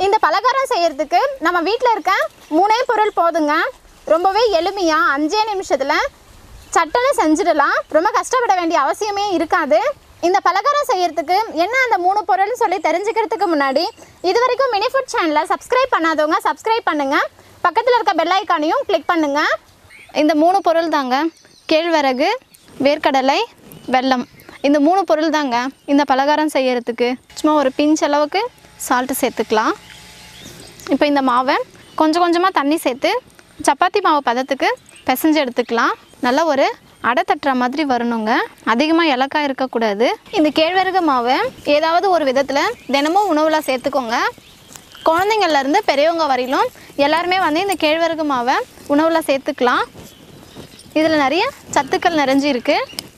இந்த பலகாரம் செய்யறதுக்கு நம்ம வீட்டில் இருக்க மூணே பொருள் போதுங்க ரொம்பவே எளிமையாக அஞ்சே நிமிஷத்தில் சட்டனை செஞ்சிடலாம் ரொம்ப கஷ்டப்பட வேண்டிய அவசியமே இருக்காது இந்த பலகாரம் செய்யறதுக்கு என்ன அந்த மூணு பொருள்னு சொல்லி தெரிஞ்சுக்கிறதுக்கு முன்னாடி இது வரைக்கும் மினி ஃபுட் சேனலை சப்ஸ்கிரைப் பண்ணாதவங்க சப்ஸ்கிரைப் பண்ணுங்க பக்கத்தில் இருக்க பெல் ஐக்கானையும் கிளிக் பண்ணுங்க இந்த மூணு பொருள் தாங்க கேழ்வரகு வேர்க்கடலை வெல்லம் இந்த மூணு பொருள் தாங்க இந்த பலகாரம் செய்யறதுக்கு சும்மா ஒரு பிஞ்ச் அளவுக்கு சால்ட்டு சேர்த்துக்கலாம் இப்போ இந்த மாவை கொஞ்சம் கொஞ்சமாக தண்ணி சேர்த்து சப்பாத்தி மாவு பதத்துக்கு பிசைஞ்சு எடுத்துக்கலாம் நல்ல ஒரு அடை தட்டுற மாதிரி வரணுங்க அதிகமாக இலக்காக இருக்கக்கூடாது இந்த கேழ்வரகு மாவை ஏதாவது ஒரு விதத்தில் தினமும் உணவில் சேர்த்துக்கோங்க குழந்தைங்கள்லேருந்து பெரியவங்க வரையிலும் எல்லாருமே வந்து இந்த கேழ்வரகு மாவை உணவில் சேர்த்துக்கலாம் இதில் நிறைய சத்துக்கள் நிறைஞ்சு இருக்கு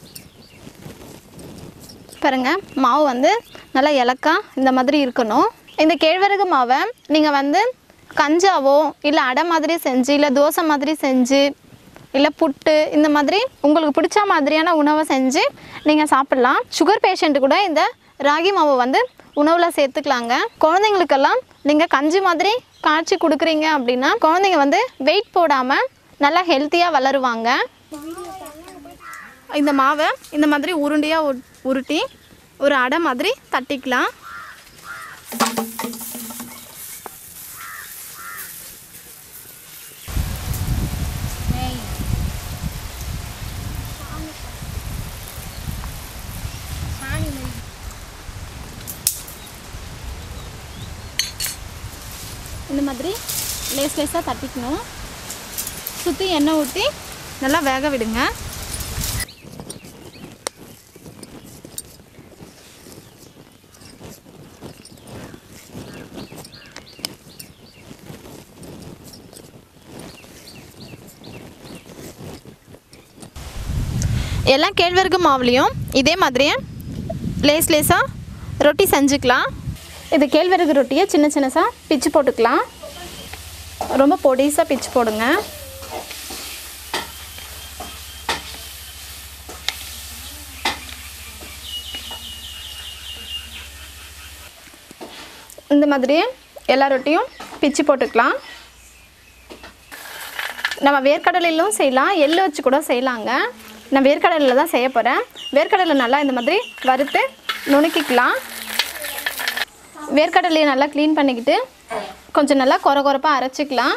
பாருங்க மாவு வந்து நல்லா இலக்கா இந்த மாதிரி இருக்கணும் இந்த கேழ்வரகு மாவை நீங்கள் வந்து கஞ்சாவோ இல்லை அடை மாதிரி செஞ்சு இல்லை தோசை மாதிரி செஞ்சு இல்லை புட்டு இந்த மாதிரி உங்களுக்கு பிடிச்ச மாதிரியான உணவை செஞ்சு நீங்கள் சாப்பிட்லாம் சுகர் பேஷண்ட்டு கூட இந்த ராகி மாவு வந்து உணவில் சேர்த்துக்கலாங்க குழந்தைங்களுக்கெல்லாம் நீங்கள் கஞ்சி மாதிரி காய்ச்சி கொடுக்குறீங்க அப்படின்னா குழந்தைங்க வந்து வெயிட் போடாமல் நல்லா ஹெல்த்தியாக வளருவாங்க இந்த மாவை இந்த மாதிரி உருண்டையாக உ- உருட்டி ஒரு அடை மாதிரி தட்டிக்கலாம் இந்த மாதிரி லேஸ் லேஸாக தட்டிக்கணும் சுற்றி எண்ணெய் ஊற்றி நல்லா வேக விடுங்க எல்லா கேழ்வரகு மாவுலேயும் இதே மாதிரியே லேஸ் லேஸாக ரொட்டி செஞ்சுக்கலாம் இது கேழ்வரகு ரொட்டியை சின்ன சின்னசாக பிச்சு போட்டுக்கலாம் ரொம்ப பொடிசாக பிச்சு போடுங்க இந்த மாதிரியே எல்லா ரொட்டியும் பிச்சு போட்டுக்கலாம் நம்ம வேர்க்கடலையிலும் செய்யலாம் எள்ளு வச்சு கூட செய்யலாங்க நான் வேர்க்கடலையில் தான் செய்ய போகிறேன் வேர்க்கடலை நல்லா இந்த மாதிரி வறுத்து நுணுக்கிக்கலாம் வேர்க்கடலையை நல்லா க்ளீன் பண்ணிக்கிட்டு கொஞ்சம் நல்லா கொர கொரப்பாக அரைச்சிக்கலாம்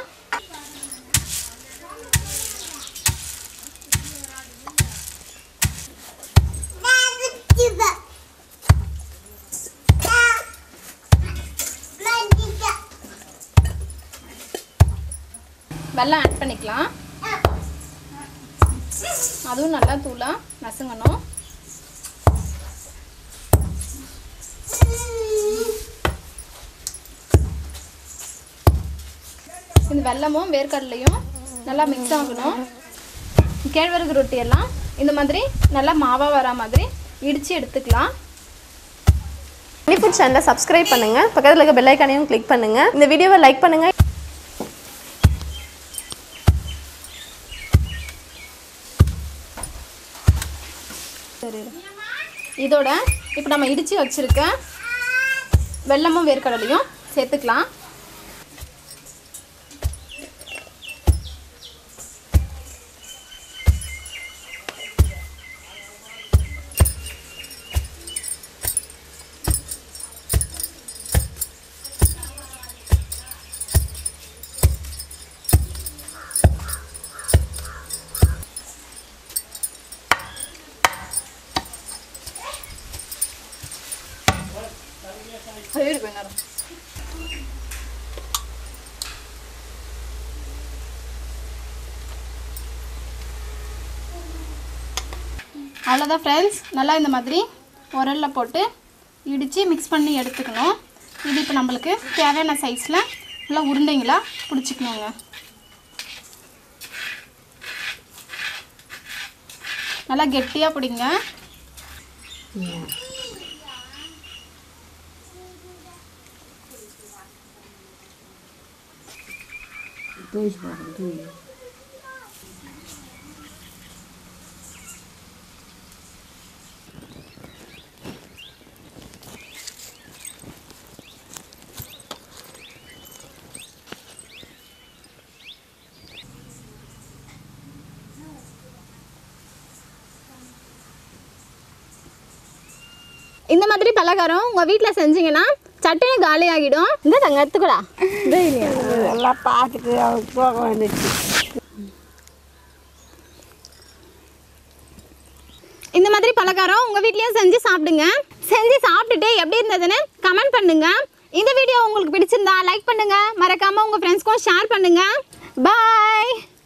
வெல்லம் ஆட் பண்ணிக்கலாம் அதுவும் நல்லா தூளாக நசுங்கணும் இந்த வெல்லமும் வேர்க்கடலையும் நல்லா மிக்ஸ் ஆகணும் கேழ்வரகு ரொட்டி எல்லாம் இந்த மாதிரி நல்லா மாவாக வர மாதிரி இடித்து எடுத்துக்கலாம் ஃபுட் சேனலை சப்ஸ்கிரைப் பண்ணுங்க பக்கத்தில் இருக்க பெல் ஐக்கானையும் கிளிக் பண்ணுங்க இந்த வீடியோவை லைக் பண்ணுங்க இதோட இப்போ நம்ம இடித்து வச்சுருக்க வெல்லமும் வேர்க்கடலையும் சேர்த்துக்கலாம் அது இருக்கு நேரம் அவ்வளோதான் ஃப்ரெண்ட்ஸ் நல்லா இந்த மாதிரி உரலில் போட்டு இடித்து மிக்ஸ் பண்ணி எடுத்துக்கணும் இது இப்போ நம்மளுக்கு தேவையான சைஸில் நல்லா உருண்டைங்களா பிடிச்சிக்கணுங்க நல்லா கெட்டியாக பிடிங்க இந்த மாதிரி பலகாரம் உங்கள் வீட்டில் செஞ்சீங்கன்னா சட்டுன்னு காலி ஆகிடும் இந்த தங்க எடுத்துக்கூடா எல்லாம் பார்த்துட்டு அவருக்கு போக வந்துச்சு இந்த மாதிரி பலகாரம் உங்கள் வீட்லேயும் செஞ்சு சாப்பிடுங்க செஞ்சு சாப்பிட்டுட்டு எப்படி இருந்ததுன்னு கமெண்ட் பண்ணுங்க இந்த வீடியோ உங்களுக்கு பிடிச்சிருந்தா லைக் பண்ணுங்க மறக்காம உங்கள் ஃப்ரெண்ட்ஸ்க்கும் ஷேர் பண்ணுங்க பாய்